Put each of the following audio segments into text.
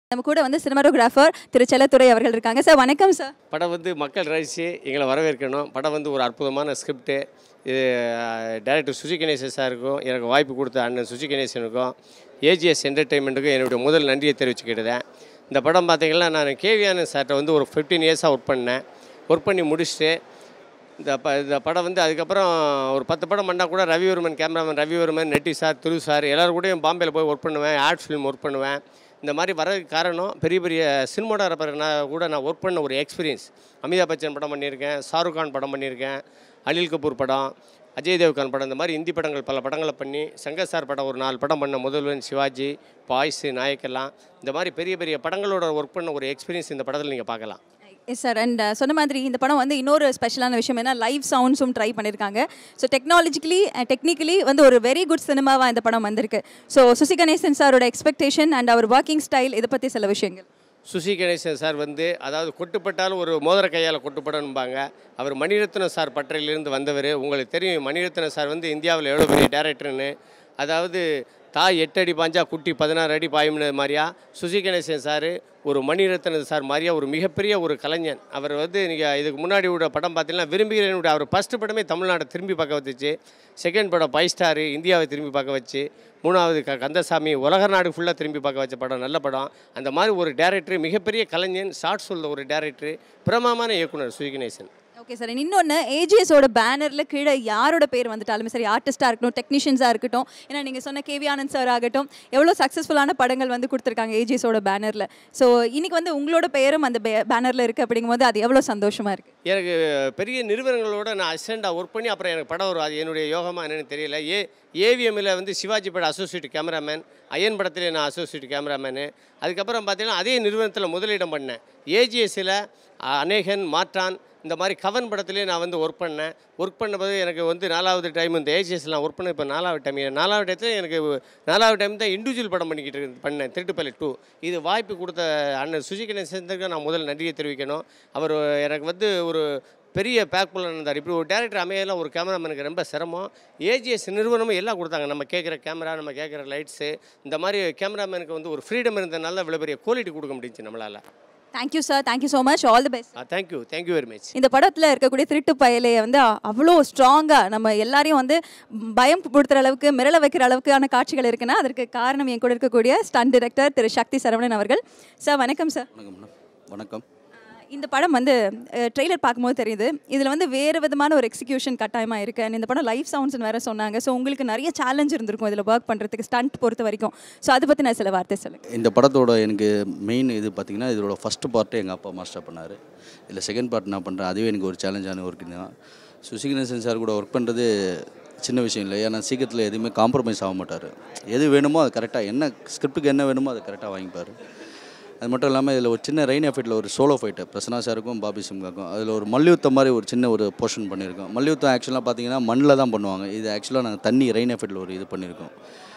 நம்ம கூட வந்து சினிமாட்டோகிராஃபர் திரு செல்லத்துறை அவர்கள் இருக்காங்க சார் வணக்கம் சார் படம் வந்து மக்கள் ரசித்து எங்களை வரவேற்கணும் படம் வந்து ஒரு அற்புதமான ஸ்கிரிப்டு இது டைரக்டர் சுஜி கணேசன் சாருக்கும் எனக்கு வாய்ப்பு கொடுத்த அண்ணன் சுஜி கணேசனுக்கும் ஏஜிஎஸ் என்டர்டெயின்மெண்ட்டுக்கும் என்னுடைய முதல் நன்றியை தெரிவிச்சுக்கிட்டேன் இந்த படம் பார்த்தீங்கன்னா நான் கேவியான சார்கிட்ட வந்து ஒரு ஃபிஃப்டீன் இயர்ஸாக ஒர்க் பண்ணேன் ஒர்க் பண்ணி முடிச்சுட்டு இந்த ப இந்த படம் வந்து அதுக்கப்புறம் ஒரு பத்து படம் பண்ணால் கூட ரவிவர்மன் கேமராமேன் ரவிவர்மன் நெட்டி சார் திரு சார் எல்லோரும் கூடயும் பாம்பேயில் போய் ஒர்க் பண்ணுவேன் ஆர்ட் ஃபிலிம் ஒர்க் பண்ணுவேன் இந்த மாதிரி வரதுக்கு காரணம் பெரிய பெரிய சினிமாட்டோகிராஃபர் நான் கூட நான் ஒர்க் பண்ண ஒரு எக்ஸ்பீரியன்ஸ் அமிதாப் பச்சன் படம் பண்ணியிருக்கேன் ஷாருக் கான் படம் பண்ணியிருக்கேன் அனில் கபூர் படம் அஜய் தேவ்கான் படம் இந்த மாதிரி இந்தி படங்கள் பல படங்களை பண்ணி சங்கர் சார் படம் ஒரு நாலு படம் பண்ண முதல்வன் சிவாஜி பாய்ஸு நாயக்கெல்லாம் இந்த மாதிரி பெரிய பெரிய படங்களோட ஒர்க் பண்ண ஒரு எக்ஸ்பீரியன்ஸ் இந்த படத்தில் நீங்கள் பார்க்கலாம் எஸ் சார் அண்ட் சொன்ன மாதிரி இந்த படம் வந்து இன்னொரு ஸ்பெஷலான விஷயம் என்ன லைவ் சவுண்ட்ஸும் ட்ரை பண்ணியிருக்காங்க ஸோ டெக்னாலஜிக்கலி டெக்னிக்கலி வந்து ஒரு வெரி குட் சினிமாவாக இந்த படம் வந்திருக்கு ஸோ சுசி கணேசன் சாரோட எக்ஸ்பெக்டேஷன் அண்ட் அவர் ஒர்க்கிங் ஸ்டைல் இதை பற்றி சில விஷயங்கள் சுசி கணேசன் சார் வந்து அதாவது கொட்டுப்பட்டாலும் ஒரு மோதிர கையால் கொட்டுப்படணும்பாங்க அவர் மணிரத்னம் சார் பட்டறையிலிருந்து வந்தவர் உங்களுக்கு தெரியும் மணிரத்னம் சார் வந்து இந்தியாவில் எவ்வளோ பெரிய டேரக்டர்னு அதாவது தாய் எட்டு அடி பாஞ்சா குட்டி பதினாறு அடி பாயும்னது மாதிரியா சுசி கணேசன் சார் ஒரு மணிரத்னம் சார் மாதிரியா ஒரு மிகப்பெரிய ஒரு கலைஞன் அவர் வந்து நீங்கள் இதுக்கு முன்னாடி உள்ள படம் பார்த்தீங்கன்னா விரும்புகிறேன் அவர் ஃபஸ்ட்டு படமே தமிழ்நாட்டை திரும்பி பார்க்க வச்சுச்சு செகண்ட் படம் ஃபைவ் ஸ்டாரு இந்தியாவை திரும்பி பார்க்க வச்சு மூணாவது க கந்தசாமி உலக நாடு ஃபுல்லாக திரும்பி பார்க்க வச்ச படம் நல்ல படம் அந்த மாதிரி ஒரு டேரக்டர் மிகப்பெரிய கலைஞன் ஷார்ட் சொல்ல ஒரு டேரக்டர் பிரமாமான இயக்குனர் சுசி கணேசன் ஓகே சார் இன்னொன்று ஏஜிஎஸோட பேனரில் கீழே யாரோட பேர் வந்துட்டாலுமே சரி ஆர்டிஸ்ட்டாக இருக்கட்டும் டெக்னீஷியன்ஸாக இருக்கட்டும் ஏன்னா நீங்கள் சொன்ன கேவி ஆனந்த் சார் ஆகட்டும் எவ்வளோ சக்ஸஸ்ஃபுல்லான படங்கள் வந்து கொடுத்துருக்காங்க ஏஜிஎஸோட பேனரில் ஸோ இன்னைக்கு வந்து உங்களோட பெயரும் அந்த பேனரில் இருக்குது அப்படிங்கும்போது அது எவ்வளோ சந்தோஷமாக இருக்குது எனக்கு பெரிய நிறுவனங்களோட நான் அசிஸ்டண்டாக ஒர்க் பண்ணி அப்புறம் எனக்கு படம் வரும் அது என்னுடைய யோகமாக என்னன்னு தெரியல ஏ ஏவிஎம்மில் வந்து சிவாஜி படம் அசோசியேட் கேமராமேன் அயன் படத்திலே நான் அசோசியேட் கேமராமேனு அதுக்கப்புறம் பார்த்தீங்கன்னா அதே நிறுவனத்தில் முதலிடம் பண்ணேன் ஏஜிஎஸ்சில் அநேகன் மாற்றான் இந்த மாதிரி கவன் படத்துலேயே நான் வந்து ஒர்க் பண்ணேன் ஒர்க் பண்ணும்போது எனக்கு வந்து நாலாவது டைம் இந்த ஏஜிஎஸ்ல நான் ஒர்க் பண்ண இப்போ நாலாவது டைம் நாலாவது டயத்தில் எனக்கு நாலாவது டைம் தான் இண்டிவிஜுவல் படம் பண்ணிக்கிட்டு இருக்கு- பண்ணேன் திருட்டுப்பள்ளி டூ இது வாய்ப்பு கொடுத்த அண்ணன் சுஜி கணேசனுக்கு நான் முதல் நன்றியை தெரிவிக்கணும் அவர் எனக்கு வந்து ஒரு பெரிய பேக் புள்ள இருந்தார் இப்படி ஒரு டேரக்டர் அமையலாம் ஒரு கேமராமேனுக்கு ரொம்ப சிரமம் ஏஜிஎஸ் நிறுவனமும் எல்லாம் கொடுத்தாங்க நம்ம கேட்குற கேமரா நம்ம கேட்குற லைட்ஸு இந்த மாதிரி கேமராமேனுக்கு வந்து ஒரு ஃப்ரீடம் இருந்ததுனால இவ்வளோ பெரிய குவாலிட்டி கொடுக்க முடிஞ்சுச்சு நம்மளால் thank you sir thank you so much all the best thank you thank you very much இந்த படத்தில் இருக்கக்கூடிய திருட்டு பயலையை வந்து அ- அவ்வளோ ஸ்ட்ராங்காக நம்ம எல்லாரையும் வந்து பயம் படுத்துகிற அளவுக்கு மிரள வைக்கிற அளவுக்கான காட்சிகள் இருக்குன்னா அதற்கு காரணம் என் கூட இருக்கக்கூடிய ஸ்டன் டிரெக்டர் திரு சக்தி சரவணன் அவர்கள் சார் வணக்கம் சார் வணக்கம் மேடம் வணக்கம் இந்த படம் வந்து ட்ரெய்லர் பார்க்கும்போது தெரியுது இதில் வந்து வேறு விதமான ஒரு எக்ஸிக்யூஷன் கட்டாயமாக இருக்குது And இந்த படம் லைவ் சவுண்ட்ஸ்னு வேறு சொன்னாங்க ஸோ உங்களுக்கு நிறைய சேலஞ்ச் இருந்திருக்கும் இதில் ஒர்க் பண்ணுறதுக்கு ஸ்டண்ட் பொறுத்த வரைக்கும் ஸோ அதை பற்றி நான் சில வார்த்தை சொல்லுங்கள் இந்த படத்தோட எனக்கு மெயின் இது பார்த்திங்கன்னா இதோட ஃபஸ்ட்டு பார்ட்டு எங்கள் அப்பா மாஸ்டர் பண்ணார் இதில் செகண்ட் பார்ட் நான் பண்ணுறேன் அதுவே எனக்கு ஒரு சேலஞ்சான ஒர்க் தான் சுசிகணேசன் சார் கூட ஒர்க் பண்ணுறது சின்ன விஷயம் இல்லை ஏன்னா சீக்கிரத்தில் எதுவுமே காம்ப்ரமைஸ் ஆக மாட்டார் எது வேணுமோ அது கரெக்டாக என்ன ஸ்கிரிப்டுக்கு என்ன வேணுமோ அதை கரெக்டாக வாங்கிப்பார் அது மட்டும் இல்லாமல் இதில் ஒரு சின்ன ரெயின் எஃபெக்டில் ஒரு சோலோ ஃபைட்டு பிரசனா சாருக்கும் பாபி சிம்காக்கும் அதில் ஒரு மல்யுத்தம் மாதிரி ஒரு சின்ன ஒரு போர்ஷன் பண்ணியிருக்கோம் மல்யுத்தம் ஆக்சுவலாக பார்த்தீங்கன்னா மண்ணில் தான் பண்ணுவாங்க இது ஆக்சுவலாக நாங்கள் தண்ணி ரெயின் எஃபெக்டில் ஒரு இது பண்ணியிருக்கோம்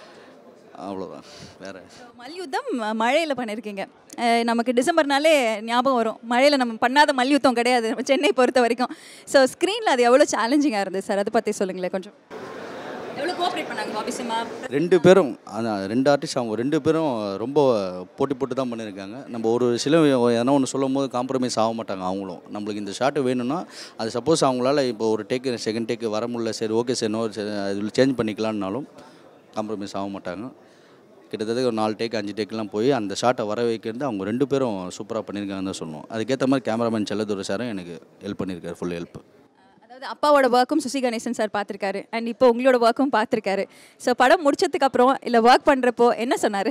அவ்வளோதான் வேறு மல்யுத்தம் மழையில் பண்ணியிருக்கீங்க அஹ் நமக்கு டிசம்பர்னாலே ஞாபகம் வரும் மழையில் நம்ம பண்ணாத மல்யுத்தம் கிடையாது நம்ம சென்னை பொறுத்த வரைக்கும் ஸோ ஸ்க்ரீனில் அது எவ்வளோ சேலஞ்சிங்காக இருந்தது சார் அதை பற்றி சொல்லுங்களேன் கொஞ்சம் எவ்வளோ கோஆப்ரேட் பண்ணாங்க பாபி சிம்மா ரெண்டு பேரும் அதான் ரெண்டு ஆர்டிஸ்ட் அவங்க ரெண்டு பேரும் ரொம்ப போட்டி போட்டு தான் பண்ணியிருக்காங்க நம்ம ஒரு சில எதனா ஒன்று சொல்லும் போது காம்ப்ரமைஸ் ஆக மாட்டாங்க அவங்களும் நம்மளுக்கு இந்த ஷாட்டு வேணும்னா அது சப்போஸ் அவங்களால இப்போ ஒரு டேக்கு செகண்ட் டேக்கு வர முடியல சரி ஓகே சார் நோ இதில் சேஞ்ச் பண்ணிக்கலாம்னாலும் காம்ப்ரமைஸ் ஆக மாட்டாங்க கிட்டத்தட்ட ஒரு நாலு டேக் அஞ்சு டேக்கெலாம் போய் அந்த ஷாட்டை வர வைக்கிறது அவங்க ரெண்டு பேரும் சூப்பராக பண்ணியிருக்காங்கன்னு தான் சொல்லணும் அதுக்கேற்ற மாதிரி கேமராமேன் செல்லதுரை சாரும் எனக்கு ஹெல்ப் பண்ணியிருக்காரு ஃபுல் ஹெல்ப் அதாவது அப்பாவோட ஒர்க்கும் சுசி கணேசன் சார் பார்த்துருக்காரு அண்ட் இப்போ உங்களோட ஒர்க்கும் பார்த்துருக்காரு ஸோ படம் முடிச்சதுக்கு அப்புறம் இல்லை ஒர்க் பண்ணுறப்போ என்ன சொன்னார்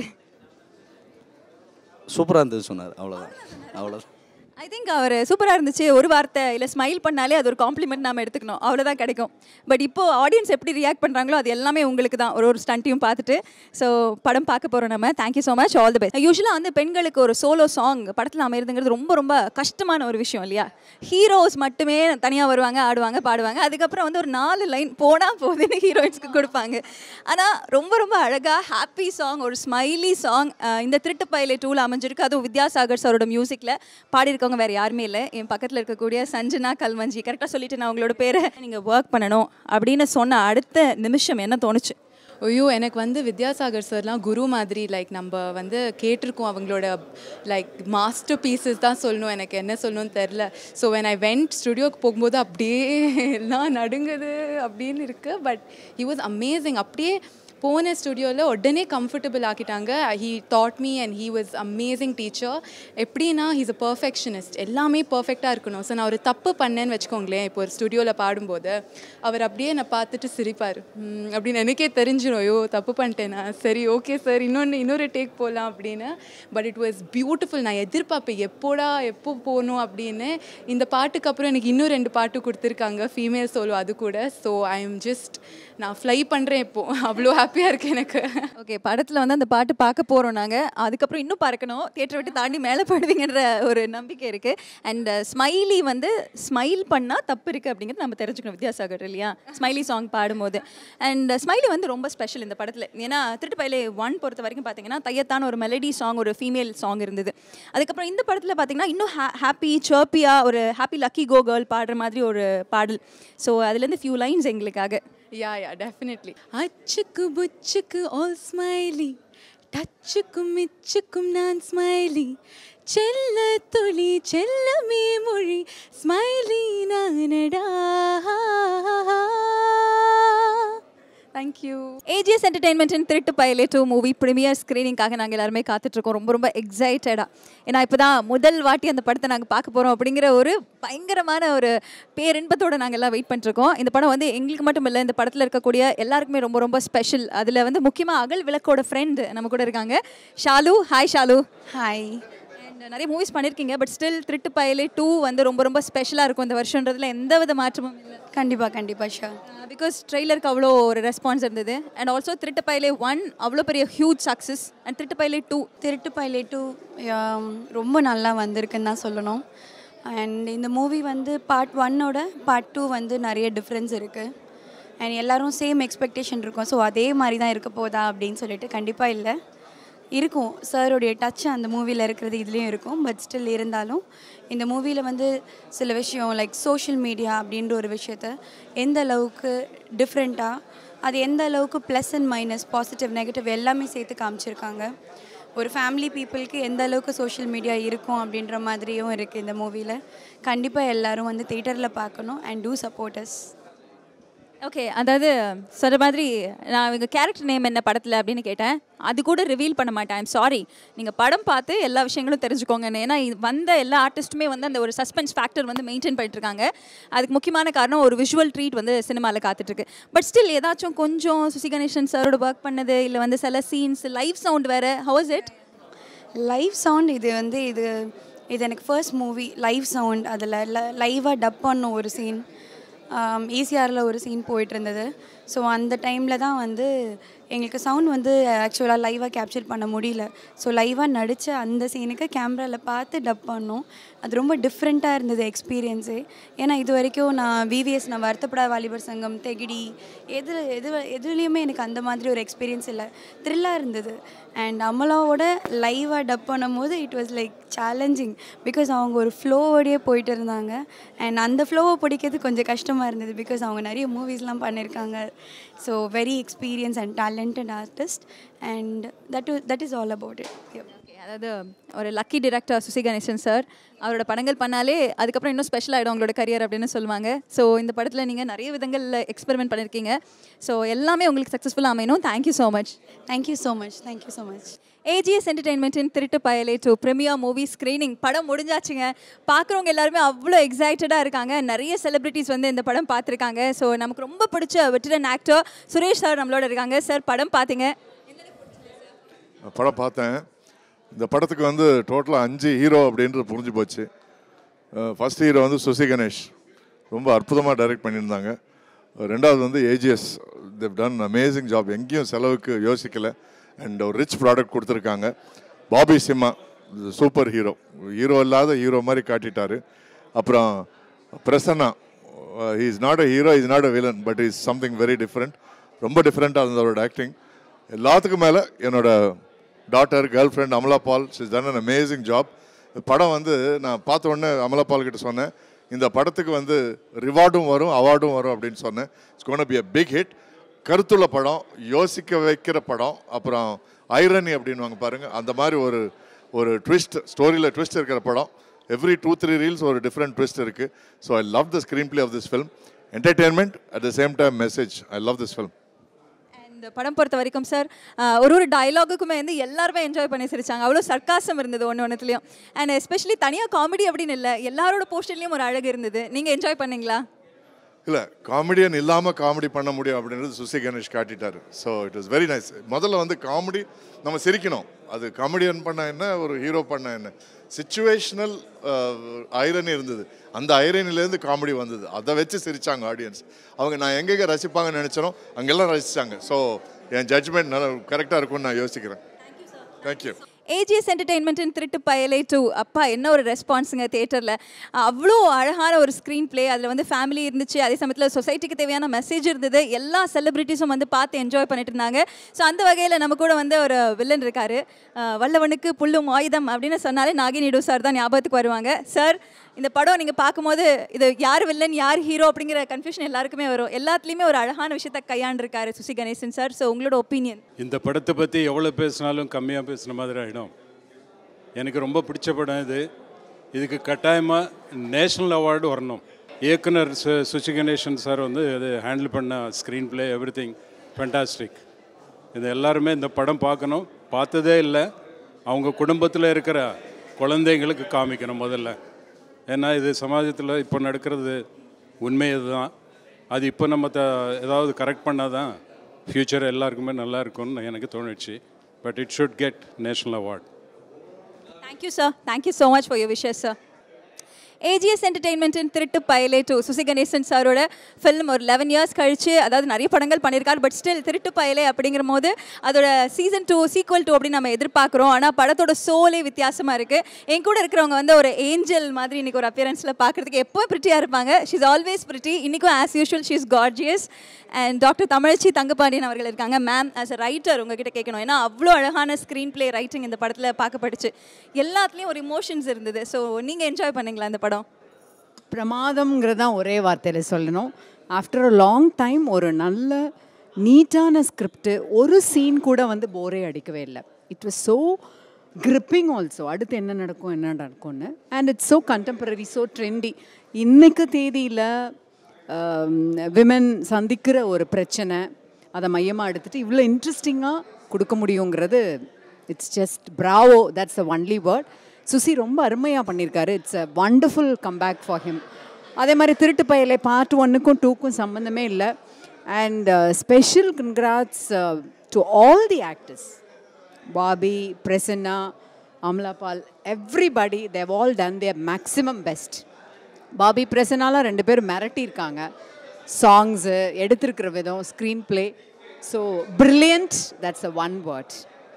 சூப்பராக இருந்தது சொன்னார் அவ்வளோதான் அவ்வளோதான் ஐ திங்க் அவர் சூப்பராக இருந்துச்சு ஒரு வார்த்தை இல்லை ஸ்மைல் பண்ணாலே அது ஒரு காம்ப்ளிமெண்ட் நாம எடுத்துக்கணும் அவ்வளோதான் கிடைக்கும் பட் இப்போ ஆடியன்ஸ் எப்படி ரியாக்ட் பண்ணுறாங்களோ அது எல்லாமே உங்களுக்கு தான் ஒரு ஒரு ஸ்டண்ட்டையும் பார்த்துட்டு ஸோ படம் பார்க்க போகிறோம் நம்ம thank you so much all the best யூஸ்வலாக வந்து பெண்களுக்கு ஒரு சோலோ சாங் படத்தில் அமைகிறதுங்கிறது ரொம்ப ரொம்ப கஷ்டமான ஒரு விஷயம் இல்லையா ஹீரோஸ் மட்டுமே தனியாக வருவாங்க ஆடுவாங்க பாடுவாங்க அதுக்கப்புறம் வந்து ஒரு நாலு லைன் போனால் போகுதுன்னு ஹீரோயின்ஸ்க்கு கொடுப்பாங்க ஆனால் ரொம்ப ரொம்ப அழகாக ஹாப்பி சாங் ஒரு ஸ்மைலி சாங் இந்த திருட்டு பயிலை டூவில் அமைஞ்சிருக்கு அதுவும் வித்யாசாகர் சாரோட மியூசிக்கில் பாடியிருக்கவங்க வேறு யாருமே இல்லை என் பக்கத்தில் இருக்கக்கூடிய சஞ்சனா கல்மஞ்சி கரெக்டாக சொல்லிட்டு நான் உங்களோட பேரை நீங்கள் ஒர்க் பண்ணணும் அப்படின்னு சொன்ன அடுத்த நிமிஷம் என்ன தோணுச்சு ஐயோ எனக்கு வந்து வித்யாசாகர் சார்லாம் குரு மாதிரி லைக் நம்ம வந்து கேட்டிருக்கோம் அவங்களோட லைக் மாஸ்டர் பீசஸ் தான் சொல்லணும் எனக்கு என்ன சொல்லணும்னு தெரில ஸோ வென் ஐ வெண்ட் ஸ்டுடியோக்கு போகும்போது அப்படியே எல்லாம் நடுங்குது அப்படின்னு இருக்கு பட் ஹி வாஸ் அமேசிங் அப்படியே போன ஸ்டுடியோவில் உடனே கம்ஃபர்டபுள் ஆக்கிட்டாங்க he taught me and he was amazing teacher எப்படின்னா ஹீஸ் அ பர்ஃபெக்ஷனிஸ்ட் எல்லாமே பர்ஃபெக்டாக இருக்கணும் ஸோ நான் ஒரு தப்பு பண்ணேன்னு வச்சுக்கோங்களேன் இப்போ ஒரு ஸ்டுடியோவில் பாடும்போது அவர் அப்படியே என்னை பார்த்துட்டு சிரிப்பார் "ம், அப்படின்னு எனக்கே தெரிஞ்சிடும் ஐயோ தப்பு பண்ணிட்டேனா சரி ஓகே சார் இன்னொன்று இன்னொரு டேக் போகலாம் அப்படின்னு பட் இட் வாஸ் பியூட்டிஃபுல் நான் எதிர்பார்ப்பேன் எப்போடா எப்போ போகணும் அப்படின்னு இந்த பாட்டுக்கு அப்புறம் எனக்கு இன்னும் ரெண்டு பாட்டு கொடுத்துருக்காங்க ஃபீமேல் சோலோ அது கூட ஸோ ஐ எம் ஜஸ்ட் நான் ஃப்ளை பண்ணுறேன் இப்போ அவ்வளோ ஹாப்பியாக இருக்கு எனக்கு ஓகே படத்தில் வந்து அந்த பாட்டு பார்க்க போகிறோம் நாங்கள் அதுக்கப்புறம் இன்னும் பறக்கணும் தியேட்டரை விட்டு தாண்டி மேலே படுவீங்கன்ற ஒரு நம்பிக்கை இருக்குது அண்ட் ஸ்மைலி வந்து ஸ்மைல் பண்ணால் தப்பு இருக்குது அப்படிங்கிறது நம்ம தெரிஞ்சுக்கணும் வித்யாசாகர் இல்லையா ஸ்மைலி சாங் பாடும்போது அண்ட் ஸ்மைலி வந்து ரொம்ப ஸ்பெஷல் இந்த படத்தில் ஏன்னா திருட்டு பயிலே ஒன் பொறுத்த வரைக்கும் பார்த்தீங்கன்னா தையத்தான ஒரு மெலடி சாங் ஒரு ஃபீமேல் சாங் இருந்தது அதுக்கப்புறம் இந்த படத்தில் பார்த்தீங்கன்னா இன்னும் ஹாப்பி சர்ப்பியாக ஒரு ஹாப்பி லக்கி கோ கேர்ள் பாடுற மாதிரி ஒரு பாடல் ஸோ அதுலேருந்து ஃபியூ லைன்ஸ் எங்களுக்காக யா யா டெஃபினெட்லி அச்சுக்கு புச்சுக்கு ஆல் ஸ்மைலி டச்சுக்கும் மிச்சுக்கும் நான் ஸ்மைலி செல்ல துளி செல்லமே மொழி ஸ்மைலி நானடா தேங்க்யூ ஏஜிஎஸ் என்டர்டைன்மெண்ட்டின் Thiruttu Payale two movie premier ஸ்க்ரீனிங்காக நாங்கள் எல்லாருமே காத்துட்ருக்கோம் ரொம்ப ரொம்ப எக்ஸைட்டடாக ஏன்னா இப்போ தான் முதல் வாட்டி அந்த படத்தை நாங்கள் பார்க்க போகிறோம் அப்படிங்கிற ஒரு பயங்கரமான ஒரு பேரின்பத்தோடு நாங்கள் எல்லாம் வெயிட் பண்ணிருக்கோம் இந்த படம் வந்து எங்களுக்கு மட்டும் இல்லை இந்த படத்தில் இருக்கக்கூடிய எல்லாருக்குமே ரொம்ப ரொம்ப ஸ்பெஷல் அதில் வந்து முக்கியமாக அகல் விளக்கோட ஃப்ரெண்டு நம்ம கூட இருக்காங்க Shalu hi Shalu hi and நிறைய மூவிஸ் பண்ணியிருக்கீங்க but still Thiruttu Payale two வந்து ரொம்ப ரொம்ப ஸ்பெஷலாக இருக்கும் இந்த வருஷன்றதுல எந்த வித மாற்றமும் இல்லை கண்டிப்பாக கண்டிப்பாக ஷா பிகாஸ் ட்ரெய்லருக்கு அவ்வளோ ஒரு ரெஸ்பான்ஸ் இருந்தது அண்ட் ஆல்சோ திருட்டு பைலே ஒன் அவ்வளோ பெரிய ஹியூஜ் சக்ஸஸ் அண்ட் திருட்டு பைலே டூ திருட்டு பைலேட்டு ரொம்ப நல்லா வந்திருக்குன்னு தான் சொல்லணும் அண்ட் இந்த மூவி வந்து பார்ட் ஒன்னோட பார்ட் டூ வந்து நிறைய டிஃப்ரென்ஸ் இருக்குது அண்ட் எல்லாரும் சேம் எக்ஸ்பெக்டேஷன் இருக்கும் ஸோ அதே மாதிரி தான் இருக்க போதா அப்படின்னு சொல்லிட்டு கண்டிப்பாக இல்லை இருக்கும் சாரோடைய டச் அந்த மூவியில் இருக்கிறது இதுலேயும் இருக்கும் பட் ஸ்டில் இருந்தாலும் இந்த மூவியில் வந்து சில விஷயம் லைக் சோஷியல் மீடியா அப்படின்ற ஒரு விஷயத்த எந்த அளவுக்கு டிஃப்ரெண்ட்டாக அது எந்த அளவுக்கு plus and minus positive negative எல்லாமே சேர்த்து காமிச்சிருக்காங்க ஒரு ஃபேமிலி பீப்புளுக்கு எந்த அளவுக்கு சோஷியல் மீடியா இருக்கும் அப்படின்ற மாதிரியும் இருக்குது இந்த மூவியில் கண்டிப்பாக எல்லாரும் வந்து தேட்டரில் பார்க்கணும் அண்ட் டூ சப்போர்ட்டஸ் ஓகே அதாவது சொல்கிற மாதிரி நான் இவங்க கேரக்டர் நேம் என்ன படத்தில் அப்படின்னு கேட்டேன் அது கூட ரிவீல் பண்ண மாட்டேன் ஐம் சாரி நீங்கள் படம் பார்த்து எல்லா விஷயங்களும் தெரிஞ்சுக்கோங்க ஏன்னா இது வந்த எல்லா ஆர்டிஸ்ட்டுமே வந்து அந்த ஒரு சஸ்பென்ஸ் ஃபேக்டர் வந்து மெயின்டைன் பண்ணிட்டு இருக்காங்க அதுக்கு முக்கியமான காரணம் ஒரு விஷுவல் ட்ரீட் வந்து சினிமாவில் காத்துட்ருக்கு பட் ஸ்டில் ஏதாச்சும் கொஞ்சம் சுசி கணேசன் சாரோட ஒர்க் பண்ணது இல்லை வந்து சில சீன்ஸ் லைவ் சவுண்ட் வேறு ஹவுஸ் இட் லைவ் சவுண்ட் இது வந்து இது இது எனக்கு ஃபர்ஸ்ட் மூவி லைவ் சவுண்ட் அதில் லைவாக டப் பண்ண ஒரு சீன் ஈசிஆரில் ஒரு சீன் போயிட்டு இருந்தது ஸோ அந்த டைமில் தான் வந்து எங்களுக்கு சவுண்ட் வந்து ஆக்சுவலாக லைவாக கேப்சர் பண்ண முடியல ஸோ லைவாக நடித்த அந்த சீனுக்கு கேமராவில் பார்த்து டப் பண்ணோம் அது ரொம்ப டிஃப்ரெண்ட்டாக இருந்தது எக்ஸ்பீரியன்ஸு ஏன்னா இது வரைக்கும் நான் விவிஎஸ் நான் வருத்தப்படாத வாலிபர் சங்கம் தெகிடி எது எது எதுலேயுமே எனக்கு அந்த மாதிரி ஒரு எக்ஸ்பீரியன்ஸ் இல்லை த்ரில்லாக இருந்தது அண்ட் அமலாவோட லைவாக டப் பண்ணும்போது it was like challenging because அவங்க ஒரு ஃப்ளோவோடையே போயிட்டு இருந்தாங்க அண்ட் அந்த ஃப்ளோவை பிடிக்கிறது கொஞ்சம் கஷ்டமாக இருந்தது பிகாஸ் அவங்க நிறைய மூவிஸ்லாம் பண்ணியிருக்காங்க so very experience and talented artist and that that is all about it okay அதாவது ஒரு lucky director Susi Ganesan sir அவரோட படங்கள் பண்ணாலே அதுக்கப்புறம் இன்னும் ஸ்பெஷல் ஆகிடும் உங்களோட கரியர் அப்படின்னு சொல்லுவாங்க ஸோ இந்த படத்தில் நீங்கள் நிறைய விதங்களில் எக்ஸ்பெரிமெண்ட் பண்ணியிருக்கீங்க ஸோ எல்லாமே உங்களுக்கு சக்ஸஸ்ஃபுல்லாக அமையணும் thank you so much thank you so much thank you so much AGS என்டர்டைன்மெண்ட்டின் Thiruttu Payale two பிரமியா movie screening படம் முடிஞ்சாச்சுங்க பார்க்குறவங்க எல்லாருமே அவ்வளோ எக்ஸைட்டடாக இருக்காங்க நிறைய செலிபிரிட்டிஸ் வந்து இந்த படம் பார்த்துருக்காங்க ஸோ நமக்கு ரொம்ப பிடிச்ச வெட்டரன் ஆக்டர் சுரேஷ் சார் நம்மளோட இருக்காங்க சார் படம் பார்த்தீங்க படம் பார்த்தேன் இந்த படத்துக்கு வந்து டோட்டலாக அஞ்சு ஹீரோ அப்படின்றது புரிஞ்சு போச்சு ஃபர்ஸ்ட் ஹீரோ வந்து சுசி கணேஷ் ரொம்ப அற்புதமாக டைரக்ட் பண்ணியிருந்தாங்க ரெண்டாவது வந்து AGS they've done amazing job எங்கேயும் செலவுக்கு யோசிக்கல அண்ட் ஒரு ரிச் ப்ராடக்ட் கொடுத்துருக்காங்க Bobby Simha super hero hero இல்லாத ஹீரோ மாதிரி காட்டிட்டாரு அப்புறம் Prasanna he is not a hero is not a villain but is something very different ரொம்ப டிஃப்ரெண்ட்டாக இருந்தது அவரோட ஆக்டிங் எல்லாத்துக்கும் மேலே என்னோட daughter girl friend Amala Paul is done an amazing job படம் வந்து நான் பார்த்த உடனே அமலா பால் கிட்ட சொன்னேன் இந்த படத்துக்கு வந்து ரிவார்டும் வரும் அவார்டும் வரும் அப்படின்னு சொன்னேன் it's gonna be a big hit கருத்துள்ள படம் யோசிக்க வைக்கிற படம் அப்புறம் ஐரணி அப்படின்வாங்க பாருங்க அந்த மாதிரி ஒரு ஒரு ட்விஸ்ட் ஸ்டோரியில் ட்விஸ்ட் இருக்கிற படம் எவ்ரி டூ த்ரீ ரீல்ஸ் ஒரு டிஃப்ரெண்ட் ட்விஸ்ட் இருக்கு so I love the screen play of this film entertainment at the same time message I love this film இந்த படம் பொறுத்த வரைக்கும் சார் ஒரு ஒரு டயலாகுக்குமே வந்து எல்லாருமே என்ஜாய் பண்ணி சிரிச்சாங்க அவ்வளோ சர்க்காசம் இருந்தது ஒன்று ஒன்றுத்துலையும் அண்ட் எஸ்பெஷலி தனியாக காமெடி அப்படின்னு இல்லை எல்லாரோட போஸ்டர்லேயும் ஒரு அழகு இருந்தது நீங்கள் என்ஜாய் பண்ணீங்களா இல்லை காமெடியன் இல்லாமல் காமெடி பண்ண முடியும் அப்படின்றது சுசி கணேஷ் காட்டிட்டாரு so it was very nice முதல்ல வந்து காமெடி நம்ம சிரிக்கணும் அது காமெடியன் பண்ண என்ன ஒரு ஹீரோ பண்ண என்ன சுச்சுவேஷனல் ஐரணி இருந்தது அந்த ஐரனிலேருந்து காமெடி வந்தது அதை வச்சு சிரிச்சாங்க ஆடியன்ஸ் அவங்க நான் எங்கெங்கே ரசிப்பாங்கன்னு நினச்சனோ அங்கெல்லாம் ரசித்தாங்க ஸோ என் ஜட்ஜ்மெண்ட் நல்லா கரெக்டாக இருக்கும்னு நான் யோசிக்கிறேன் தேங்க்யூ ஏஜிஎஸ் என்டர்டெயின்மெண்ட்டின் திருட்டு பயலே டூ அப்பா என்ன ஒரு ரெஸ்பான்ஸுங்க தேட்டரில் அவ்வளோ அழகான ஒரு ஸ்க்ரீன் ப்ளே அதில் வந்து ஃபேமிலி இருந்துச்சு அதே சமயத்தில் சொசைட்டிக்கு தேவையான மெசேஜ் இருந்தது எல்லா செலிபிரிட்டிஸும் வந்து பார்த்து என்ஜாய் பண்ணிட்டு இருந்தாங்க ஸோ அந்த வகையில் நம்ம கூட வந்து ஒரு வில்லன் இருக்காரு அஹ் வல்லவனுக்கு புல்லும் ஆயுதம் அப்படின்னு சொன்னாலே நாகினிடு சார் தான் ஞாபகத்துக்கு வருவாங்க சார் இந்த படம் நீங்கள் பார்க்கும்போது இது யார் வில்லன் யார் ஹீரோ அப்படிங்கிற கன்ஃபியூஷன் எல்லாருக்குமே வரும் எல்லாத்துலேயுமே ஒரு அழகான விஷயத்தை கையாண்டிருக்காரு சுசி கணேசன் சார் ஸோ உங்களோட ஒப்பீனியன் இந்த படத்தை பற்றி எவ்வளோ பேசினாலும் கம்மியாக பேசுன மாதிரி ஆகிடும் எனக்கு ரொம்ப பிடிச்ச படம் இது இதுக்கு கட்டாயமாக நேஷ்னல் அவார்டு வரணும் இயக்குனர் சு சுசி கணேசன் சார் வந்து இது ஹேண்டில் பண்ண screen play every thing fantastic இது எல்லாருமே இந்த படம் பார்க்கணும் பார்த்ததே இல்லை அவங்க குடும்பத்தில் இருக்கிற குழந்தைங்களுக்கு காமிக்கணும் முதல்ல ஏன்னா இது சமாஜத்தில் இப்போ நடக்கிறது உண்மை இதுதான் அது இப்போ நம்ம த ஏதாவது கரெக்ட் பண்ணால் தான் ஃப்யூச்சர் எல்லாருக்குமே நல்லா இருக்கும்னு எனக்கு தோணுச்சு but it should get national award thank you sir thank you so much for your wishes sir AGS என்டர்டெயின்மெண்ட்டின் திருட்டு பயலே டூ சுசி கணேசன் சாரோட ஃபில்ம் ஒரு லெவன் இயர்ஸ் கழிச்சு அதாவது நிறைய படங்கள் பண்ணியிருக்காரு பட் ஸ்டில் திருட்டு பயலே அப்படிங்கிற போது அதோட சீசன் டூ சீக்வல் டூ அப்படின்னு நம்ம எதிர்பார்க்குறோம் ஆனால் படத்தோட சோலே வித்தியாசமாக இருக்குது என் கூட இருக்கிறவங்க வந்து ஒரு ஏஞ்சல் மாதிரி இன்னைக்கு ஒரு அப்பியரன்ஸில் பார்க்குறதுக்கு எப்போ பிரிட்டியாக இருப்பாங்க ஷீஸ் ஆல்வேஸ் பிரிட்டி இன்றைக்கும் as usual she's gorgeous and doctor Thamizhachi Thangapandian அவர்கள் இருக்காங்க மேம் ஆஸ் அ ரைட்டர் உங்ககிட்ட கேட்கணும் ஏன்னா அவ்வளோ அழகான ஸ்க்ரீன் ப்ளே ரைட்டிங் இந்த படத்தில் பார்க்கப்பட்டுச்சு எல்லாத்துலேயும் ஒரு இமோஷன்ஸ் இருந்தது ஸோ நீங்கள் என்ஜாய் பண்ணீங்களா இந்த படம் பிரமாதம்ங்கிறது தான் ஒரே வார்த்தையில் சொல்லணும் ஆஃப்டர் அ லாங் டைம் ஒரு நல்ல நீட்டான ஸ்கிரிப்டு ஒரு சீன் கூட வந்து போரே அடிக்கவே இல்லை it was so gripping also அடுத்து என்ன நடக்கும் என்ன நடக்கும்னு and it's so contemporary so trendy இன்னைக்கு தேதியில் விமன் சந்திக்கிற ஒரு பிரச்சனை அதை மையமாக எடுத்துகிட்டு இவ்வளோ இன்ட்ரெஸ்டிங்காக கொடுக்க முடியுங்கிறது it's just bravo that's a only word Susi ரொம்ப அருமையாக பண்ணியிருக்காரு it's a wonderful comeback for him அதே மாதிரி திருட்டு பயலை பார்ட் ஒன்னுக்கும் டூக்கும் சம்மந்தமே இல்லை and special congrats to all the actors Bobby Prasanna Amala Paul everybody they've all done their maximum best Bobby பிரசன்னாலாம் ரெண்டு பேரும் மிரட்டியிருக்காங்க சாங்ஸு எடுத்திருக்கிற விதம் screenplay so brilliant that's a one word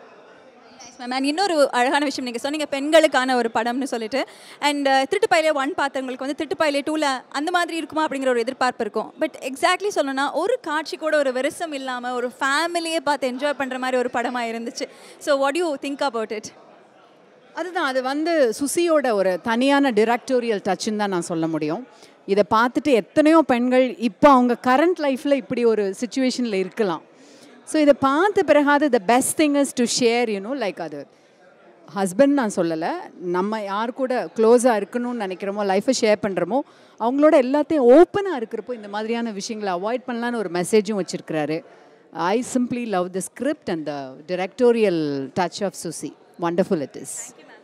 ma'am and இன்னொரு அழகான விஷயம் நீங்கள் சொன்னீங்க பெண்களுக்கான ஒரு படம்னு சொல்லிட்டு அண்ட் திருட்டுப்பாயிலே ஒன் பார்த்தவங்களுக்கு வந்து திருட்டுப்பாயிலே டூவில் அந்த மாதிரி இருக்குமா அப்படிங்கிற ஒரு எதிர்பார்ப்பு இருக்கும் பட் எக்ஸாக்ட்லி சொல்லணும்னா ஒரு காட்சி கூட ஒரு வெறுசம் இல்லாமல் ஒரு ஃபேமிலியே பார்த்து என்ஜாய் பண்ணுற மாதிரி ஒரு படமாக இருந்துச்சு so what you think about it அதுதான் அது வந்து சுசியோட ஒரு தனியான டிரெக்டோரியல் டச்சுன்னு தான் நான் சொல்ல முடியும் இதை பார்த்துட்டு எத்தனையோ பெண்கள் இப்போ அவங்க கரண்ட் லைஃப்பில் இப்படி ஒரு சுச்சுவேஷனில் இருக்கலாம் ஸோ இதை பார்த்த பிறகாது the best thing is to share you know like அது ஹஸ்பண்ட் நான் சொல்லலை நம்ம யார் கூட க்ளோஸாக இருக்கணும்னு நினைக்கிறோமோ லைஃப்பை ஷேர் பண்ணுறோமோ அவங்களோட எல்லாத்தையும் ஓப்பனாக இருக்கிறப்போ இந்த மாதிரியான விஷயங்களை அவாய்ட் பண்ணலான்னு ஒரு மெசேஜும் வச்சுருக்கிறாரு I simply love the script and the directorial touch of Susi wonderful it is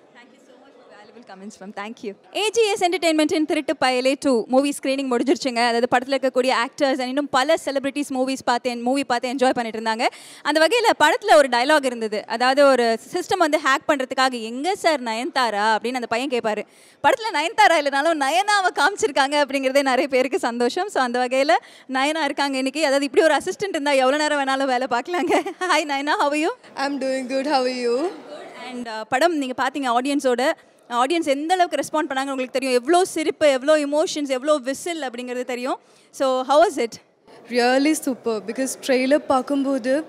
comments ma'am thank you AGS என்டர்டைன்மெண்ட்டின் Thiruttu Payale two movie screening முடிஞ்சிருச்சுங்க அதாவது படத்தில் இருக்கக்கூடிய ஆக்டர்ஸ் அண்ட் இன்னும் பல செலிபிரிட்டிஸ் மூவிஸ் பார்த்து மூவி பார்த்து என்ஜாய் பண்ணிட்டு இருந்தாங்க அந்த வகையில் படத்தில் ஒரு டயலாக் இருந்தது அதாவது ஒரு சிஸ்டம் வந்து ஹேக் பண்ணுறதுக்காக எங்கே சார் நயன்தாரா அப்படின்னு அந்த பையன் கேட்பாரு படத்தில் நயன்தாரா இல்லைனாலும் நயனாவை காமிச்சிருக்காங்க அப்படிங்கிறதே நிறைய பேருக்கு சந்தோஷம் ஸோ அந்த வகையில் நயனா இருக்காங்க இன்னைக்கு அதாவது இப்படி ஒரு அசிஸ்டன்ட் இருந்தால் எவ்வளோ நேரம் வேணாலும் வேலை பார்க்கலாங்க ஹாய் நயனா ஹவையும் I'm doing good. How are you? And படம் நீங்கள் பார்த்தீங்க ஆடியன்ஸோட ஆடியன்ஸ் எந்த அளவுக்கு ரெஸ்பாண்ட் பண்ணாங்க உங்களுக்கு தெரியும் எவ்வளோ சிரிப்பு எவ்வளோ இமோஷன்ஸ் எவ்வளோ விசில் அப்படிங்கிறது தெரியும் so how is it Really super because trailer பார்க்கும்போது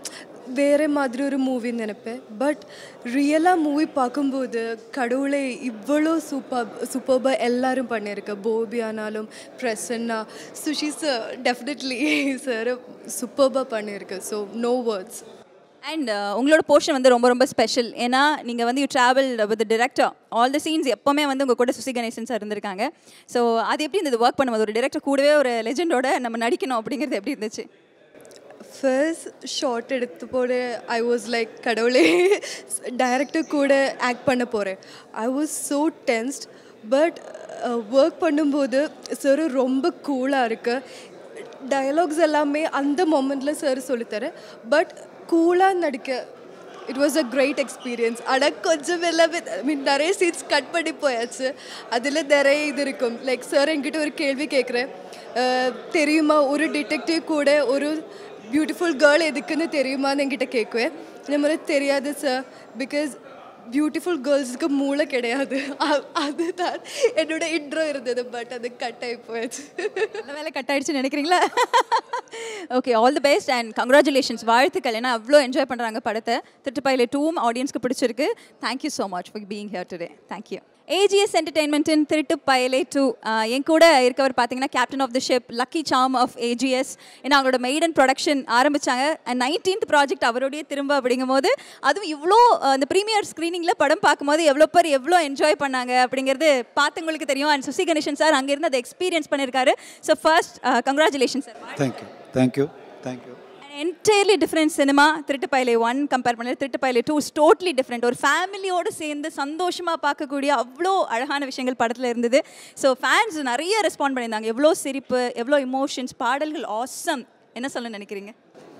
வேறு மாதிரி ஒரு மூவின்னு நினைப்பேன் பட் ரியலாக மூவி பார்க்கும்போது கடவுளை இவ்வளோ சூப்பர் சூப்பர்பாக எல்லாரும் பண்ணியிருக்க போபி ஆனாலும் Prasanna Susi sir definitely sir சூப்பர்பாக பண்ணியிருக்கு ஸோ நோ வேர்ட்ஸ் அண்ட் உங்களோட போர்ஷன் வந்து ரொம்ப ரொம்ப ஸ்பெஷல் ஏன்னா நீங்கள் வந்து you travel with director all the scenes எப்போவுமே வந்து உங்கள் கூட சுசி கணேசன் சார் இருந்திருக்காங்க ஸோ அது எப்படி இருந்தது ஒர்க் பண்ணும்போது ஒரு டிரெக்டர் கூடவே ஒரு லெஜெண்டோட நம்ம நடிக்கணும் அப்படிங்கிறது எப்படி இருந்துச்சு ஃபர்ஸ்ட் ஷார்ட் எடுத்து போட ஐ வாஸ் லைக் கடவுளே டைரக்டர் கூட ஆக்ட் பண்ண போகிறேன் I was so tensed but work பண்ணும்போது சார் ரொம்ப கூலாக இருக்கு டயலாக்ஸ் எல்லாமே அந்த மொமெண்ட்டில் சார் சொல்லித்தர பட் கூலாக நடிக்க it was a great experience ஆனால் கொஞ்சம் எல்லாமே ஐ மீன் நிறைய சீட்ஸ் கட் பண்ணி போயாச்சு அதில் நிறைய இது இருக்கும் லைக் சார் என்கிட்ட ஒரு கேள்வி கேட்குறேன் தெரியுமா ஒரு டிடெக்டிவ் கூட ஒரு பியூட்டிஃபுல் கேர்ள் எதுக்குன்னு தெரியுமான்னு என்கிட்ட கேட்குவேன் இந்த மாதிரி தெரியாது சார் பிகாஸ் பியூட்டிஃபுல் கேர்ள்ஸுக்கு மூளை கிடையாது அ- அதுதான் என்னோட இன்ட்ரோ இருந்தது பட் அது கட் ஆகி போயாச்சு நல்ல வேலை கட் ஆயிடுச்சுன்னு நினைக்கிறீங்களா okay all the best and congratulations வாழ்த்துக்கள் ஏன்னா அவ்வளோ என்ஜாய் பண்ணுறாங்க படத்தை திருட்டுப்பாயிலே டூவும் ஆடியன்ஸ்க்கு பிடிச்சிருக்கு thank you so much for being here today thank you AGS என்டர்டைன்மெண்ட்டின் திருட்டு பயலே டூ என் கூட இருக்கவர் பார்த்தீங்கன்னா captain of the ship lucky Sam of AGS ஏன்னா அவங்களோட மெய்டன் ப்ரொடக்ஷன் ஆரம்பிச்சாங்க அண்ட் நைன்டீன்த் ப்ராஜெக்ட் அவரோடய திரும்ப அப்படிங்கும்போது அதுவும் இவ்வளோ அஹ், அந்த ப்ரீமியர் ஸ்க்ரீனிங்கில் படம் பார்க்கும்போது எவ்வளோ பேர் எவ்வளோ என்ஜாய் பண்ணாங்க அப்படிங்கிறது பார்த்தவங்களுக்கு தெரியும் அண்ட் சுசி கணேசன் சார் அங்கேருந்து அதை எக்ஸ்பீரியன்ஸ் பண்ணியிருக்காரு so first congratulation sir thank you thank you thank you entirely different cinema Thiruttu Payale one compare பண்ணி திருட்டு பயலே டூ டோட்லி டிஃப்ரெண்ட் ஒரு ஃபேமிலியோடு சேர்ந்து சந்தோஷமாக பார்க்கக்கூடிய அவ்வளோ அழகான விஷயங்கள் படத்தில் இருந்தது ஸோ ஃபேன்ஸ் நிறைய ரெஸ்பாண்ட் பண்ணியிருந்தாங்க எவ்வளோ சிரிப்பு எவ்வளோ இமோஷன்ஸ் பாடல்கள் ஆசம் என்ன சொல்ல நினைக்கிறீங்க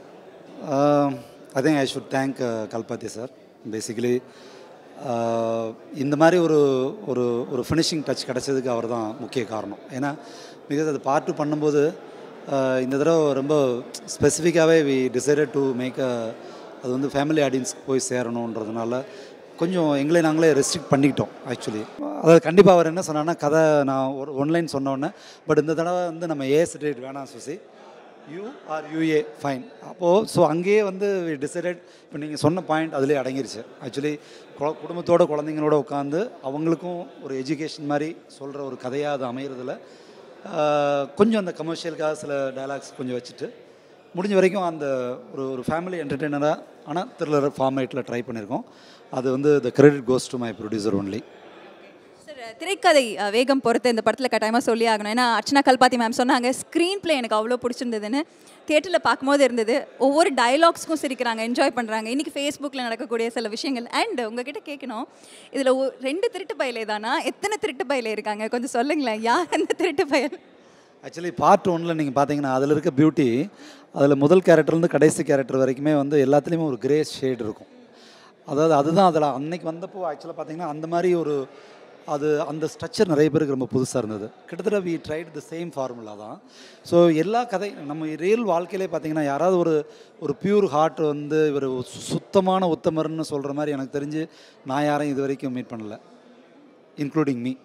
I think I should thank Kalpathi sir basically இந்த மாதிரி ஒரு ஒரு ஒரு ஃபினிஷிங் டச் கிடச்சதுக்கு அவர் தான் முக்கிய காரணம் ஏன்னா பிகாஸ் அது பார்ட்டு பண்ணும்போது uh, இந்த தடவை ரொம்ப ஸ்பெசிஃபிக்காகவே we decided to make a அது வந்து ஃபேமிலி ஆடியன்ஸ்க்கு போய் சேரணுன்றதுனால கொஞ்சம் எங்களை நாங்களே ரெஸ்ட்ரிக்ட் பண்ணிக்கிட்டோம் ஆக்சுவலி அதாவது கண்டிப்பாக அவர் என்ன சொன்னார்னா கதை நான் ஒரு ஒன்லைன் சொன்னோன்னே பட் இந்த தடவை வந்து நம்ம ஏ சர்டிஃபிகேட் வேணாம் Susi U or UA fine அப்போது ஸோ அங்கேயே வந்து டிசைடட் இப்போ நீங்கள் சொன்ன பாயிண்ட் அதிலே அடங்கிருச்சு ஆக்சுவலி குடும்பத்தோட குழந்தைங்களோட உட்காந்து அவங்களுக்கும் ஒரு எஜுகேஷன் மாதிரி சொல்கிற ஒரு கதையாக அது அமைகிறதுல ஆஹ், கொஞ்சம் அந்த கமர்ஷியலுக்காக சில டயலாக்ஸ் கொஞ்சம் வச்சுட்டு முடிஞ்ச வரைக்கும் அந்த ஒரு ஒரு ஃபேமிலி என்டர்டெய்னராக ஆனால் த்ரில்லர் ஃபார்மேட்டில் ட்ரை பண்ணியிருக்கோம் அது வந்து the credit goes to my producer only sir திரைக்கதை அஹ், வேகம் பொறுத்து இந்த படத்தில் கட்டாயமாக சொல்லி ஆகணும் ஏன்னா அர்ச்சனா கல்பாத்தி மேம் சொன்னாங்க ஸ்க்ரீன் ப்ளே எனக்கு அவ்வளோ பிடிச்சிருந்ததுன்னு தியேட்டரில் பார்க்கும்போது இருந்தது ஒவ்வொரு டயலாக்ஸ்க்கும் சிரிக்கிறாங்க என்ஜாய் பண்ணுறாங்க இன்றைக்கி ஃபேஸ்புக்கில் நடக்கக்கூடிய சில விஷயங்கள் அண்ட் உங்ககிட்ட கேட்கணும் இதில் ரெண்டு திருட்டு பயலே தானா எத்தனை திருட்டு பயலே இருக்காங்க கொஞ்சம் சொல்லுங்களேன் யார் அந்த திருட்டு பயல் ஆக்சுவலி பார்ட் ஒன்ல நீங்கள் பார்த்தீங்கன்னா அதில் இருக்க பியூட்டி அதில் முதல் கேரக்டர்லேருந்து கடைசி கேரக்டர் வரைக்குமே வந்து எல்லாத்துலேயுமே ஒரு கிரே ஷேட் இருக்கும் அதாவது அதுதான் அதில் அன்னைக்கு வந்தப்போ ஆக்சுவலாக பார்த்தீங்கன்னா அந்த மாதிரி ஒரு அது அந்த ஸ்ட்ரக்சர் நிறைய பேருக்கு ரொம்ப புதுசாக இருந்தது கிட்டத்தட்ட we tried the same formula தான் ஸோ எல்லா கதை நம்ம ரியல் வாழ்க்கையிலே பார்த்தீங்கன்னா யாராவது ஒரு ஒரு பியூர் ஹார்ட் வந்து இவர் சுத்தமான உத்தமர்னு சொல்கிற மாதிரி எனக்கு தெரிஞ்சு நான் யாரையும் இது வரைக்கும் மீட் பண்ணல including me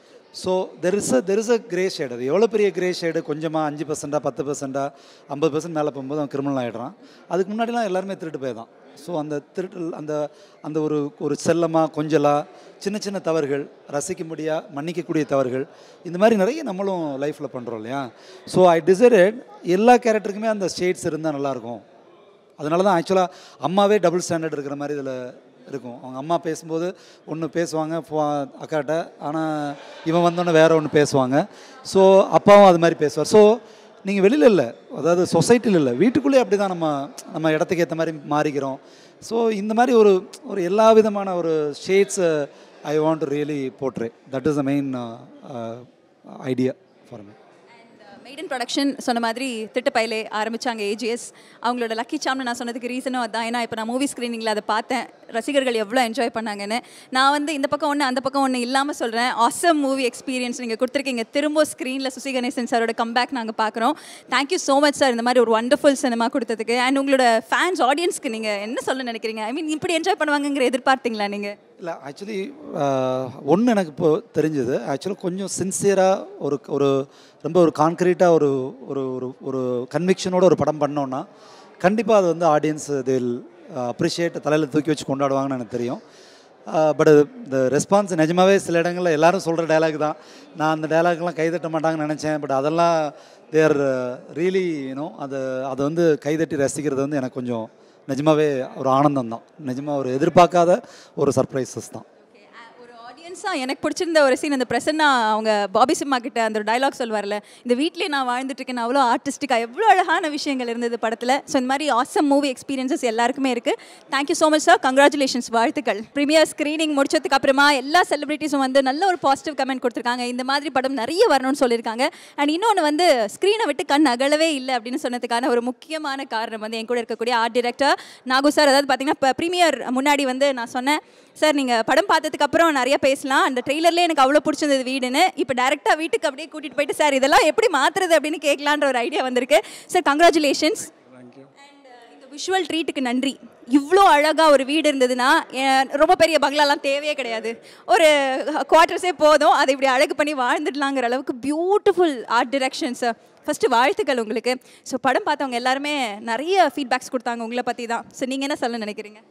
so there is a there is a grey shade அது எவ்வளோ பெரிய கிரே ஷேடு கொஞ்சமாக அஞ்சு பர்சென்ட்டாக பத்து பர்சென்ட்டாக ஐம்பது பர்சன்ட் மேலே போகும்போது அவன் கிரிமினல் ஆகிடுறான் அதுக்கு முன்னாடிலாம் எல்லாருமே திருட்டு போய் தான் ஸோ அந்த திருட்டு அந்த அந்த ஒரு ஒரு செல்லமாக கொஞ்சலாக சின்ன சின்ன தவறுகள் ரசிக்கும்படியாக மன்னிக்கக்கூடிய தவறுகள் இந்த மாதிரி நிறைய நம்மளும் லைஃப்பில் பண்ணுறோம் இல்லையா ஸோ ஐ டிசைடட் எல்லா கேரக்டருக்குமே அந்த ஷேட்ஸ் இருந்தால் நல்லாயிருக்கும் அதனால தான் ஆக்சுவலாக அம்மாவே டபுள் ஸ்டாண்டர்ட் இருக்கிற மாதிரி இதில் இருக்கும் அவங்க அம்மா பேசும்போது ஒன்று பேசுவாங்க ஃபோ- அக்காட்ட ஆனால் இவன் வந்தோன்னே வேற ஒன்று பேசுவாங்க ஸோ அப்பாவும் அது மாதிரி பேசுவார் ஸோ நீங்கள் வெளியில் இல்லை அதாவது சொசைட்டியில் இல்லை வீட்டுக்குள்ளேயே அப்படி தான் நம்ம நம்ம இடத்துக்கு ஏற்ற மாதிரி மாறிக்கிறோம் ஸோ இந்த மாதிரி ஒரு ஒரு எல்லா விதமான ஒரு shades I want to really portray that is the main idea for me maiden production சொன்ன மாதிரி திட்டப்பயிலே ஆரம்பிச்சாங்க ஏஜிஎஸ் அவங்களோட லக்கி சாம்னு நான் சொன்னதுக்கு ரீசனும் அதான் ஏன்னா இப்போ நான் மூவி ஸ்க்ரீனிங்கில் அதை பார்த்தேன் ரசிகர்கள் எவ்வளோ என்ஜாய் பண்ணாங்கன்னு நான் வந்து இந்த பக்கம் ஒன்று அந்த பக்கம் ஒன்று இல்லாமல் சொல்கிறேன் ஆசம் மூவி எக்ஸ்பீரியன்ஸ் நீங்கள் கொடுத்துருக்கீங்க திரும்ப ஸ்க்ரீனில் சுசி கணேசன் சாரோட கம்பேக் நாங்கள் பார்க்குறோம் தேங்க்யூ ஸோ மச் சார் இந்த மாதிரி ஒரு வண்டர்ஃபுல் சினிமா கொடுத்ததுக்கு அண்ட் உங்களோட ஃபேன்ஸ் ஆடியன்ஸ்க்கு நீங்கள் என்ன சொல்ல நினைக்கிறீங்க ஐ மீன் இப்படி என்ஜாய் பண்ணுவாங்கங்கிற எதிர்பார்த்தீங்களா நீங்கள் இல்லை ஆக்சுவலி ஒன்று எனக்கு இப்போ தெரிஞ்சது ஆக்சுவலாக கொஞ்சம் சின்சியராக ஒரு ஒரு ரொம்ப ஒரு கான்க்ரீட்டாக ஒரு ஒரு ஒரு ஒரு கன்விக்ஷனோட ஒரு படம் பண்ணோன்னா கண்டிப்பாக அது வந்து ஆடியன்ஸ் தில் அப்ரிஷியேட் தலையில் தூக்கி வச்சு கொண்டாடுவாங்கன்னு எனக்கு தெரியும் பட் இந்த ரெஸ்பான்ஸ் நிஜமாவே சில இடங்களில் எல்லாரும் சொல்கிற டயலாக் தான் நான் அந்த டயலாக்லாம் கைதட்ட மாட்டாங்கன்னு நினச்சேன் பட் அதெல்லாம் தேர் ரியலி யூனோ அதை அதை வந்து கைதட்டி ரசிக்கிறது வந்து எனக்கு கொஞ்சம் நிஜமாவே ஒரு ஆனந்தம் தான் நிஜமாக ஒரு எதிர்பார்க்காத ஒரு சர்ப்ரைசஸ் தான் ஒரு ஆடியன்ஸாக எனக்கு பிடிச்சிருந்த ஒரு சீன் அந்த பிரசன்னா அவங்க பாபி சிம்மா கிட்ட அந்த ஒரு டைலாக் சொல்வார்ல இந்த வீட்லேயே நான் வாழ்ந்துட்டு இருக்கேன் அவ்வளோ ஆர்டிஸ்டிக்காக எவ்வளோ அழகான விஷயங்கள் இருந்தது படத்தில் ஸோ இந்த மாதிரி ஆசம் மூவி எக்ஸ்பீரியன்சஸ் எல்லாருக்குமே இருக்குது thank you so much sir congratulations வாழ்த்துக்கள் ப்ரீமியர் ஸ்க்ரீனிங் முடிச்சதுக்கு அப்புறமா எல்லா செலிபிரிட்டிஸும் வந்து நல்ல ஒரு பாசிட்டிவ் கமெண்ட் கொடுத்துருக்காங்க இந்த மாதிரி படம் நிறைய வரணும்னு சொல்லியிருக்காங்க அண்ட் இன்னொன்று வந்து ஸ்க்ரீனை விட்டு கண் அகலவே இல்லை அப்படின்னு சொன்னதுக்கான ஒரு முக்கியமான காரணம் வந்து என் கூட இருக்கக்கூடிய ஆர்ட் டிரெக்டர் நாகு சார் அதாவது பார்த்தீங்கன்னா இப்போ ப்ரீமியர் முன்னாடி வந்து நான் சொன்னேன் சார் நீங்கள் படம் பார்த்ததுக்கு அப்புறம் நிறைய பேசலாம் அந்த ட்ரெய்லர்லேயே எனக்கு அவ்வளோ பிடிச்சிருந்தது வீடுன்னு இப்போ டேரெக்டாக வீட்டுக்கு அப்படியே கூட்டிகிட்டு போயிட்டு சார் இதெல்லாம் எப்படி மாற்றுறது அப்படின்னு கேட்கலான்ற ஒரு ஐடியா வந்திருக்கு சார் கங்க்ராச்சுலேஷன்ஸ் இந்த விஷுவல் ட்ரீட்டுக்கு நன்றி இவ்வளோ அழகாக ஒரு வீடு இருந்ததுன்னா எ- ரொம்ப பெரிய பங்களாலாம் தேவையே கிடையாது ஒரு குவார்ட்டர்ஸே போதும் அதை இப்படி அழகு பண்ணி வாழ்ந்துடலாங்கிற அளவுக்கு பியூட்டிஃபுல் ஆர்ட் டிரெக்ஷன்ஸ் ஃபஸ்ட்டு வாழ்த்துக்கள் உங்களுக்கு ஸோ படம் பார்த்தவங்க எல்லாருமே நிறைய ஃபீட்பேக்ஸ் கொடுத்தாங்க உங்களை பற்றி தான் ஸோ நீங்கள் என்ன சொல்ல நினைக்கிறீங்க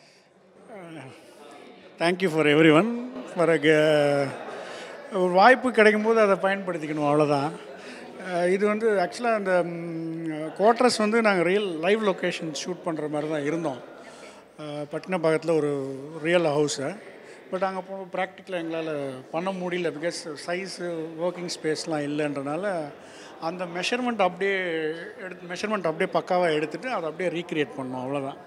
thank you for everyone for ஒரு வாய்ப்பு கிடைக்கும்போது அதை பயன்படுத்திக்கணும் அவ்வளோதான் அஹ் இது வந்து ஆக்சுவலாக அந்த குவார்ட்டர்ஸ் வந்து நாங்கள் ரியல் லைவ் லொக்கேஷன் ஷூட் பண்ணுற மாதிரி தான் இருந்தோம் அஹ் பட்டினப்பாக்கத்தில் ஒரு ரியல் ஹவுஸை பட் அங்கே போ ப்ராக்டிக்கலாக எங்களால் பண்ண முடியல பிகாஸ் சைஸு ஒர்க்கிங் ஸ்பேஸ்லாம் இல்லைன்றனால அந்த மெஷர்மெண்ட் அப்படியே எடுத்து மெஷர்மெண்ட் அப்படியே பக்காவாக எடுத்துகிட்டு அதை அப்படியே ரீக்ரியேட் பண்ணோம் அவ்வளோதான்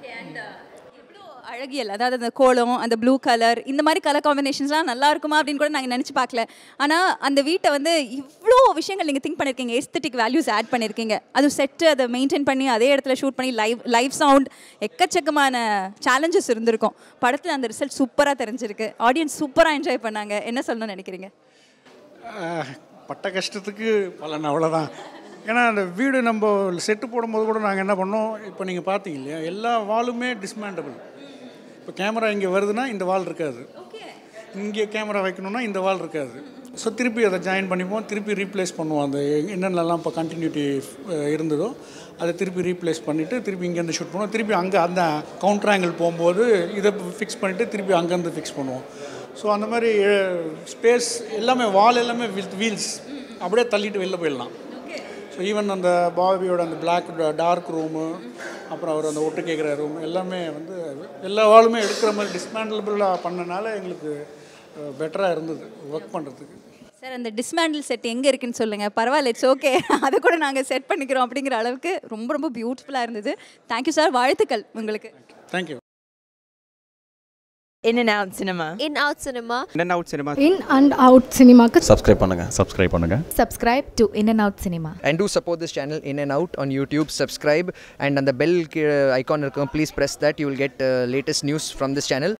அழகியல் அதாவது அந்த கோலம் அந்த ப்ளூ கலர் இந்த மாதிரி கலர் காம்பினேஷன்ஸ்லாம் நல்லா இருக்குமா அப்படின்னு கூட நாங்கள் நினச்சி பார்க்கல ஆனால் அந்த வீட்டை வந்து இவ்வளோ விஷயங்கள் நீங்கள் திங்க் பண்ணியிருக்கீங்க எஸ்தட்டிக் வேல்யூஸ் ஆட் பண்ணியிருக்கீங்க அது செட்டு அதை மெயின்டைன் பண்ணி அதே இடத்துல ஷூட் பண்ணி லைவ் லைவ் சவுண்ட் எக்கச்சக்கமான சேலஞ்சஸ் இருந்திருக்கும் படத்தில் அந்த ரிசல்ட் சூப்பராக தெரிஞ்சிருக்கு ஆடியன்ஸ் சூப்பராக என்ஜாய் பண்ணாங்க என்ன சொல்லணும்னு நினைக்கிறீங்க ஆஹ், பட்ட கஷ்டத்துக்கு பலன் அவ்வளோதான் ஏன்னா அந்த வீடு நம்ம செட்டு போடும்போது கூட நாங்கள் என்ன பண்ணோம் இப்போ நீங்கள் பார்த்தீங்க இல்லையா எல்லா வாலுமே டிஸ்மேண்டபிள் இப்போ கேமரா இங்கே வருதுன்னா இந்த வால் இருக்காது இங்கே கேமரா வைக்கணும்னா இந்த வால் இருக்காது ஸோ திருப்பி அதை ஜாயின் பண்ணிப்போம் திருப்பி ரீப்ளேஸ் பண்ணுவோம் அந்த என்னென்னலாம் இப்போ கண்டினியூட்டி இருந்ததோ அதை திருப்பி ரீப்ளேஸ் பண்ணிவிட்டு திருப்பி இங்கேருந்து ஷூட் பண்ணுவோம் திருப்பி அங்கே அந்த கவுண்டர் ஆங்கிள் போகும்போது இதை ஃபிக்ஸ் பண்ணிவிட்டு திருப்பி அங்கேருந்து ஃபிக்ஸ் பண்ணுவோம் ஸோ அந்த மாதிரி ஸ்பேஸ் எல்லாமே வால் எல்லாமே வித் வீல்ஸ் அப்படியே தள்ளிட்டு வெளில போயிடலாம் ஸோ ஈவன் அந்த பாபியோட அந்த பிளாக் டார்க் ரூமு அப்புறம் அவர் அந்த ஒட்டு கேட்குற ரூம் எல்லாமே வந்து எல்லா வாளுமே எடுக்கிற மாதிரி டிஸ்மேண்டபிளாக பண்ணனால எங்களுக்கு பெட்டராக இருந்தது ஒர்க் பண்ணுறதுக்கு சார் அந்த டிஸ்மேண்டில் செட் எங்கே இருக்குன்னு சொல்லுங்கள் பரவாயில்ல இட்ஸ் ஓகே அதை கூட நாங்கள் செட் பண்ணிக்கிறோம் அப்படிங்கிற அளவுக்கு ரொம்ப ரொம்ப பியூட்டிஃபுல்லாக இருந்தது தேங்க்யூ சார் வாழ்த்துக்கள் உங்களுக்கு thank you In and out cinema. In out cinema. In and out cinema. In and out சினிமாக்கு சப்ஸ்கிரைப் பண்ணுங்க சப்ஸ்கிரைப் பண்ணுங்க subscribe to in and out cinema And do support this channel in and out on YouTube. Subscribe and on the bell uh, icon, uh, please press that. You will get uh, latest news from this channel.